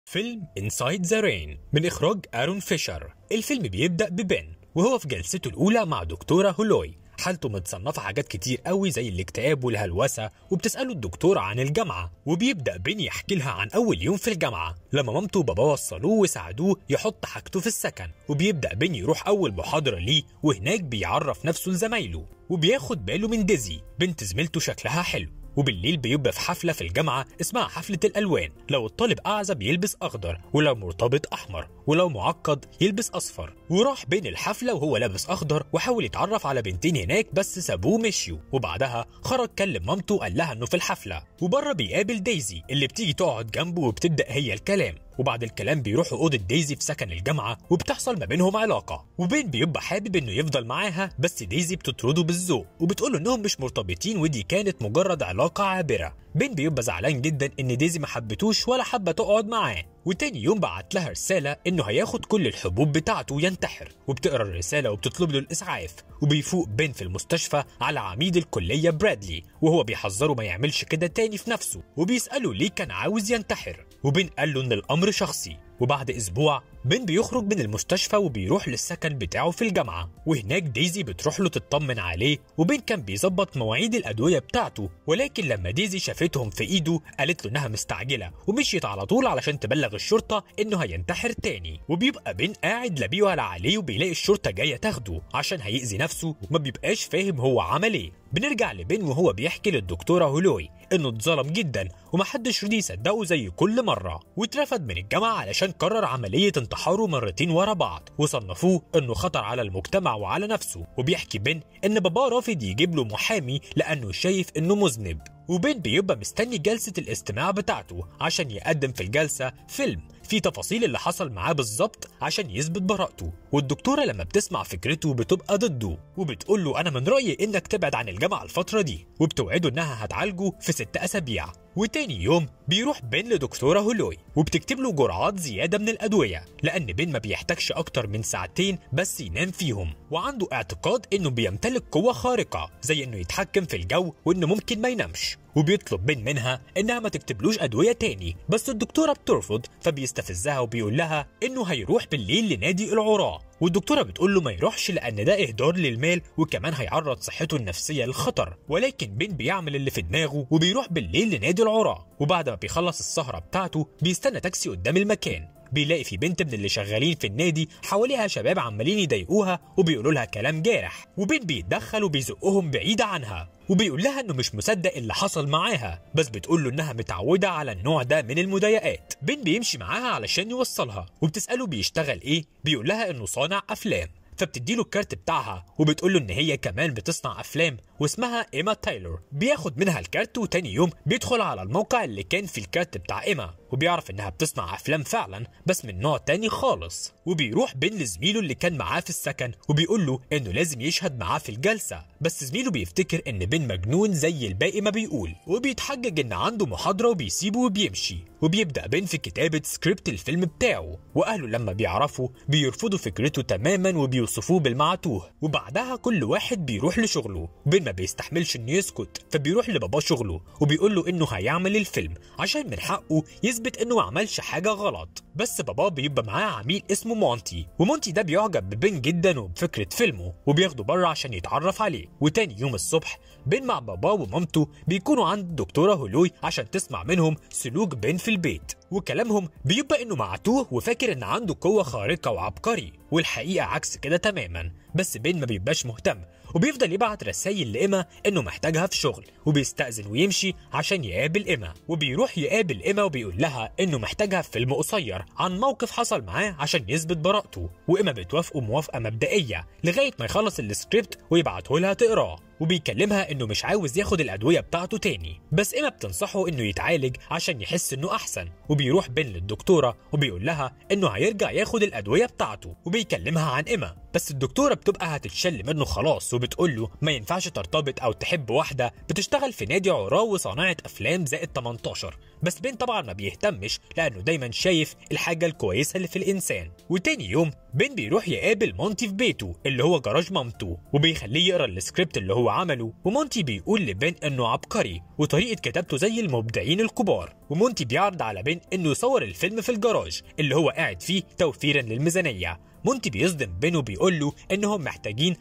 فيلم انسايد ذا رين من إخراج آرون فيشر الفيلم بيبدأ ببن وهو في جلسته الأولى مع دكتورة هولوي حالته متصنفة حاجات كتير قوي زي الاكتئاب والهلوسة وبتسأله الدكتورة عن الجامعة وبيبدأ بين يحكي لها عن أول يوم في الجامعة لما مامته وباباه وصلوه وساعدوه يحط حاجته في السكن وبيبدأ بين يروح أول محاضرة ليه وهناك بيعرف نفسه لزمايله وبياخد باله من ديزي بنت زميلته شكلها حلو وبالليل بيبقى في حفلة في الجامعة اسمها حفلة الألوان لو الطالب أعزب يلبس أخضر ولو مرتبط أحمر ولو معقد يلبس أصفر وراح بين الحفلة وهو لابس أخضر وحاول يتعرف على بنتين هناك بس سابوه مشيوا وبعدها خرج كلم مامته قال لها إنه في الحفلة وبره بيقابل دايزي اللي بتيجي تقعد جنبه وبتبدأ هي الكلام وبعد الكلام بيروحوا أوضة دايزي في سكن الجامعة وبتحصل ما بينهم علاقة وبين بيبقى حابب إنه يفضل معاها بس دايزي بتطرده بالذوق وبتقوله إنهم مش مرتبطين ودي كانت مجرد علاقة عابرة بين بيبقى زعلان جدا إن دايزي ما حبتوش ولا حابة تقعد معاه وتاني يوم بعت لها رسالة إنه هياخد كل الحبوب بتاعته وينتحر وبتقرا الرسالة وبتطلب له الإسعاف وبيفوق بين في المستشفى على عميد الكلية برادلي وهو بيحذره ما يعملش كده تاني في نفسه وبيسأله ليه كان عاوز ينتحر وبين قال له إن الأمر شخصي وبعد أسبوع بن بيخرج من المستشفى وبيروح للسكن بتاعه في الجامعة وهناك ديزي بتروح له تطمن عليه وبين كان بيظبط مواعيد الأدوية بتاعته ولكن لما ديزي شافتهم في إيده قالت له إنها مستعجلة ومشيت على طول علشان تبلغ الشرطة إنه هينتحر تاني وبيبقى بين قاعد لا بيولا عليه وبيلاقي الشرطة جاية تاخده عشان هيأذي نفسه وما بيبقاش فاهم هو عمل إيه بنرجع لبن وهو بيحكي للدكتورة هولوي إنه اتظلم جدا ومحدش رضي يصدقه زي كل مرة واترفد من الجامعة علشان قرر عملية انتحاره مرتين ورا بعض وصنفوه انه خطر على المجتمع وعلى نفسه وبيحكي بن ان باباه رافض يجيب له محامي لانه شايف انه مذنب وبن بيبقى مستني جلسة الاستماع بتاعته عشان يقدم في الجلسة فيلم في تفاصيل اللي حصل معاه بالظبط عشان يثبت براءته والدكتورة لما بتسمع فكرته بتبقى ضده وبتقول له أنا من رأيي إنك تبعد عن الجامعة الفترة دي وبتوعده إنها هتعالجه في ست أسابيع وتاني يوم بيروح بين لدكتورة هولوي وبتكتب له جرعات زيادة من الأدوية لأن بين ما بيحتاجش أكتر من ساعتين بس ينام فيهم وعنده اعتقاد إنه بيمتلك قوة خارقة زي إنه يتحكم في الجو وإنه ممكن ما ينامش وبيطلب بين منها إنها ما تكتبلوش أدوية تاني بس الدكتورة بترفض فبيستفزها وبيقول لها إنه هيروح بالليل لنادي العراة والدكتورة بتقول له ما يروحش لأن ده إهدار للمال وكمان هيعرض صحته النفسية للخطر ولكن بين بيعمل اللي في دماغه وبيروح بالليل لنادي العراة وبعد ما بيخلص السهرة بتاعته بيستنى تاكسي قدام المكان بيلاقي في بنت من اللي شغالين في النادي حواليها شباب عمالين يضايقوها وبيقولوا لها كلام جارح وبين بيتدخل وبيزقهم بعيدة عنها وبيقول لها انه مش مصدق اللي حصل معاها بس بتقول له انها متعوده على النوع ده من المضايقات بين بيمشي معاها علشان يوصلها وبتساله بيشتغل ايه بيقول لها انه صانع افلام فبتديله الكارت بتاعها وبتقول له ان هي كمان بتصنع افلام واسمها ايما تايلور بياخد منها الكارت وتاني يوم بيدخل على الموقع اللي كان في الكارت بتاع ايما وبيعرف انها بتصنع افلام فعلا بس من نوع تاني خالص وبيروح بين لزميله اللي كان معاه في السكن وبيقول له انه لازم يشهد معاه في الجلسه بس زميله بيفتكر ان بين مجنون زي الباقي ما بيقول وبيتحجج ان عنده محاضره وبيسيبه وبيمشي وبيبدا بين في كتابه سكريبت الفيلم بتاعه واهله لما بيعرفوا بيرفضوا فكرته تماما وبيوصفوه بالمعتوه وبعدها كل واحد بيروح لشغله بين ما بيستحملش انه يسكت فبيروح لباباه شغله وبيقول له انه هيعمل الفيلم عشان من حقه يثبت انه ما عملش حاجه غلط بس باباه بيبقى معاه عميل اسمه مونتي ومونتي ده بيعجب ببن جدا وبفكره فيلمه وبياخده بره عشان يتعرف عليه وتاني يوم الصبح بن مع باباه ومامته بيكونوا عند الدكتوره هولوي عشان تسمع منهم سلوك بن في البيت وكلامهم بيبقى انه معتوه وفاكر ان عنده قوه خارقه وعبقري والحقيقه عكس كده تماما بس بين ما بيبقاش مهتم وبيفضل يبعت رسايل لإما إنه محتاجها في شغل وبيستأذن ويمشي عشان يقابل إما وبيروح يقابل إما وبيقول لها إنه محتاجها في فيلم قصير عن موقف حصل معاه عشان يثبت براءته وإما بتوافقه موافقة مبدئية لغاية ما يخلص السكريبت ويبعته لها تقراه وبيكلمها انه مش عاوز ياخد الادويه بتاعته تاني بس ايما بتنصحه انه يتعالج عشان يحس انه احسن وبيروح بين للدكتوره وبيقول لها انه هيرجع ياخد الادويه بتاعته وبيكلمها عن ايما بس الدكتوره بتبقى هتتشل منه خلاص وبتقول له ما ينفعش ترتبط او تحب واحده بتشتغل في نادي عراة وصناعه افلام زائد 18 بس بين طبعا ما بيهتمش لانه دايما شايف الحاجه الكويسه اللي في الانسان وتاني يوم بين بيروح يقابل مونتي في بيته اللي هو جراج مامته وبيخليه يقرا السكريبت اللي هو عمله ومونتي بيقول لبين انه عبقري وطريقه كتابته زي المبدعين الكبار ومونتي بيعرض على بين انه يصور الفيلم في الجراج اللي هو قاعد فيه توفيرا للميزانيه مونتي بيصدم بين وبيقول له انهم محتاجين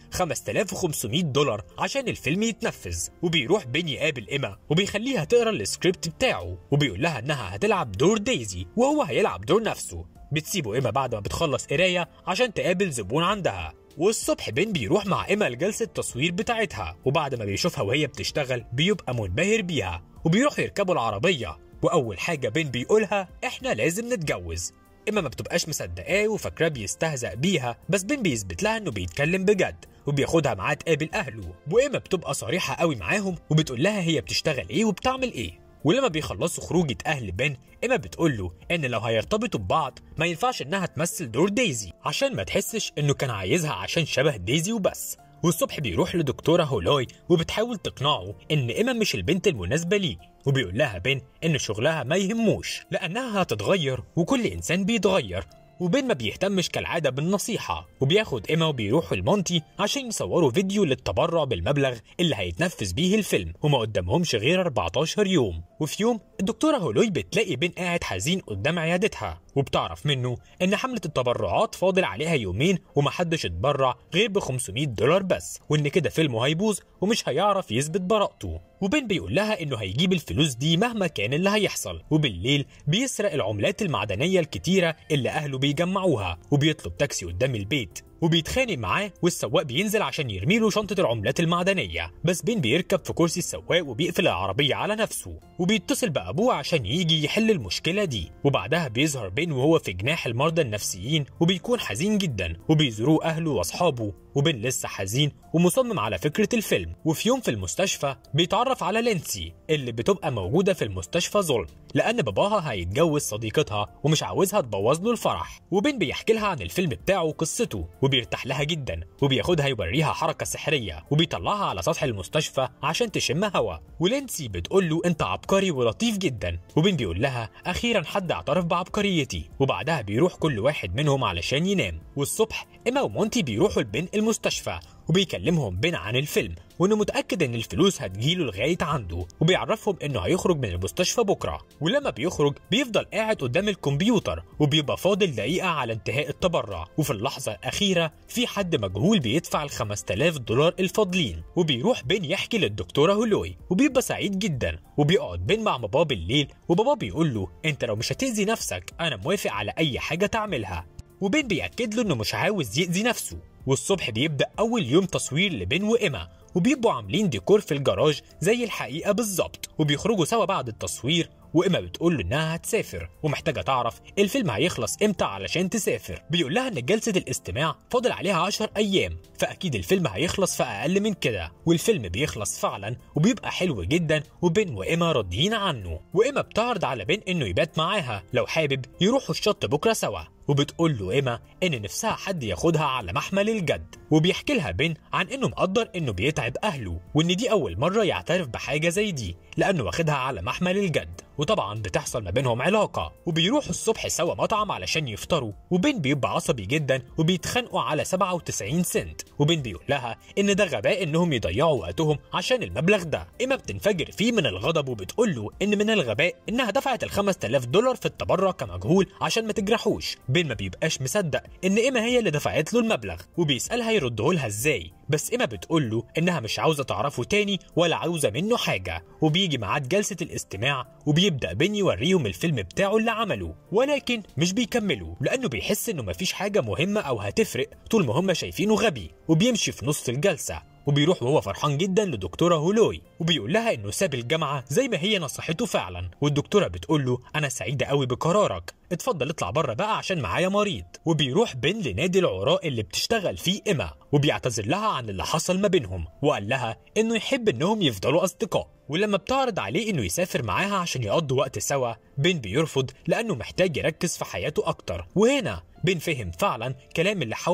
5500 دولار عشان الفيلم يتنفذ وبيروح بين يقابل ايما وبيخليها تقرا السكريبت بتاعه وبيقول لها انها هتلعب دور دايزي وهو هيلعب دور نفسه بتسيبه ايما بعد ما بتخلص قرايه عشان تقابل زبون عندها والصبح بين بيروح مع ايما لجلسه التصوير بتاعتها وبعد ما بيشوفها وهي بتشتغل بيبقى منبهر بيها وبيروحوا يركبوا العربيه واول حاجه بين بيقولها احنا لازم نتجوز اما ما بتبقاش مصدقاه وفاكراه بيستهزأ بيها بس بين بيثبت لها انه بيتكلم بجد وبياخدها معاه تقابل اهله واما بتبقى صريحه قوي معاهم وبتقول لها هي بتشتغل ايه وبتعمل ايه ولما بيخلصوا خروجة أهل بن إما بتقول له إن لو هيرتبطوا ببعض ما ينفعش إنها تمثل دور دايزي عشان ما تحسش إنه كان عايزها عشان شبه دايزي وبس والصبح بيروح لدكتورة هولاي وبتحاول تقنعه إن إما مش البنت المناسبة ليه وبيقول لها بن إن شغلها ما يهموش لأنها هتتغير وكل إنسان بيتغير وبين ما بيهتمش كالعادة بالنصيحة وبياخد إيما وبيروحوا لمونتي عشان يصوروا فيديو للتبرع بالمبلغ اللي هيتنفذ بيه الفيلم وما قدامهمش غير 14 يوم وفي يوم الدكتورة هولوي بتلاقي بين قاعد حزين قدام عيادتها وبتعرف منه إن حملة التبرعات فاضل عليها يومين ومحدش اتبرع غير ب 500 دولار بس وإن كده فيلمه هيبوظ ومش هيعرف يثبت براءته وبين بيقول لها إنه هيجيب الفلوس دي مهما كان اللي هيحصل وبالليل بيسرق العملات المعدنية الكتيرة اللي أهله بيجمعوها وبيطلب تاكسي قدام البيت وبيتخانق معاه والسواق بينزل عشان يرمي له شنطة العملات المعدنية بس بين بيركب في كرسي السواق وبيقفل العربية على نفسه وبيتصل بأبوه عشان يجي يحل المشكلة دي وبعدها بيظهر بين وهو في جناح المرضى النفسيين وبيكون حزين جدا وبيزوروه أهله وأصحابه وبين لسه حزين ومصمم على فكرة الفيلم وفي يوم في المستشفى بيتعرف على لينسي اللي بتبقى موجودة في المستشفى ظلم لأن باباها هيتجوز صديقتها ومش عاوزها تبوظ له الفرح وبين بيحكي لها عن الفيلم بتاعه وقصته وبيرتاح لها جدا وبياخدها يوريها حركة سحرية وبيطلعها على سطح المستشفى عشان تشم هوا ولينسي بتقول له انت عبقري ولطيف جدا وبين بيقول لها اخيرا حد اعترف بعبقريتي وبعدها بيروح كل واحد منهم علشان ينام والصبح ايما ومونتي بيروحوا لبين المستشفى وبيكلمهم بين عن الفيلم وانه متاكد ان الفلوس هتجيله لغايه عنده وبيعرفهم انه هيخرج من المستشفى بكره ولما بيخرج بيفضل قاعد قدام الكمبيوتر وبيبقى فاضل دقيقه على انتهاء التبرع وفي اللحظه الاخيره في حد مجهول بيدفع ال 5000 دولار الفاضلين وبيروح بين يحكي للدكتوره هولوي وبيبقى سعيد جدا وبيقعد بين مع باباه بالليل وباباه بيقول له انت لو مش هتاذي نفسك انا موافق على اي حاجه تعملها وبين بيأكد له انه مش عاوز يأذي نفسه والصبح بيبدأ أول يوم تصوير لبين وإيما وبيبقوا عاملين ديكور في الجراج زي الحقيقة بالظبط وبيخرجوا سوا بعد التصوير وإما بتقول له إنها هتسافر ومحتاجة تعرف الفيلم هيخلص إمتى علشان تسافر بيقول لها إن جلسة الاستماع فاضل عليها 10 أيام فأكيد الفيلم هيخلص في أقل من كده والفيلم بيخلص فعلا وبيبقى حلو جدا وبين وإما راضيين عنه وإما بتعرض على بين إنه يبات معاها لو حابب يروحوا الشط بكرة سوا وبتقول له إيما إن نفسها حد ياخدها على محمل الجد وبيحكي لها بين عن إنه مقدر إنه بيتعب أهله وإن دي أول مرة يعترف بحاجة زي دي لأنه واخدها على محمل الجد وطبعا بتحصل ما بينهم علاقة وبيروحوا الصبح سوا مطعم علشان يفطروا وبين بيبقى عصبي جدا وبيتخانقوا على 97 سنت وبين بيقول لها إن ده غباء إنهم يضيعوا وقتهم عشان المبلغ ده إما بتنفجر فيه من الغضب وبتقول له إن من الغباء إنها دفعت ال 5000 دولار في التبرع كمجهول عشان ما تجرحوش بين ما بيبقاش مصدق إن إما هي اللي دفعت له المبلغ وبيسألها يرده لها إزاي بس إما بتقول له إنها مش عاوزة تعرفه تاني ولا عاوزة منه حاجة وبيجي ميعاد جلسة الاستماع وبيبدأ بين يوريهم الفيلم بتاعه اللي عمله ولكن مش بيكملوا لأنه بيحس إنه مفيش حاجة مهمة أو هتفرق طول ما هم شايفينه غبي وبيمشي في نص الجلسة وبيروح وهو فرحان جدا لدكتوره هولوي وبيقول لها انه ساب الجامعه زي ما هي نصحته فعلا والدكتوره بتقول له انا سعيده قوي بقرارك اتفضل اطلع بره بقى عشان معايا مريض وبيروح بين لنادي العراء اللي بتشتغل فيه ايما وبيعتذر لها عن اللي حصل ما بينهم وقال لها انه يحب انهم يفضلوا اصدقاء ولما بتعرض عليه انه يسافر معاها عشان يقضوا وقت سوا بين بيرفض لانه محتاج يركز في حياته اكتر وهنا بين فهم فعلا كلام اللي حواليه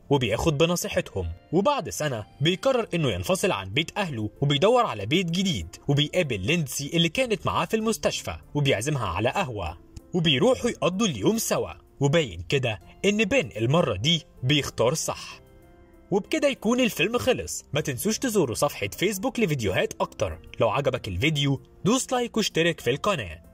وبياخد بنصيحتهم وبعد سنة بيقرر انه ينفصل عن بيت اهله وبيدور على بيت جديد وبيقابل ليندسي اللي كانت معاه في المستشفى وبيعزمها على قهوة وبيروحوا يقضوا اليوم سوا وباين كده ان بين المرة دي بيختار صح وبكده يكون الفيلم خلص ما تنسوش تزوروا صفحة فيسبوك لفيديوهات أكتر لو عجبك الفيديو دوس لايك واشترك في القناة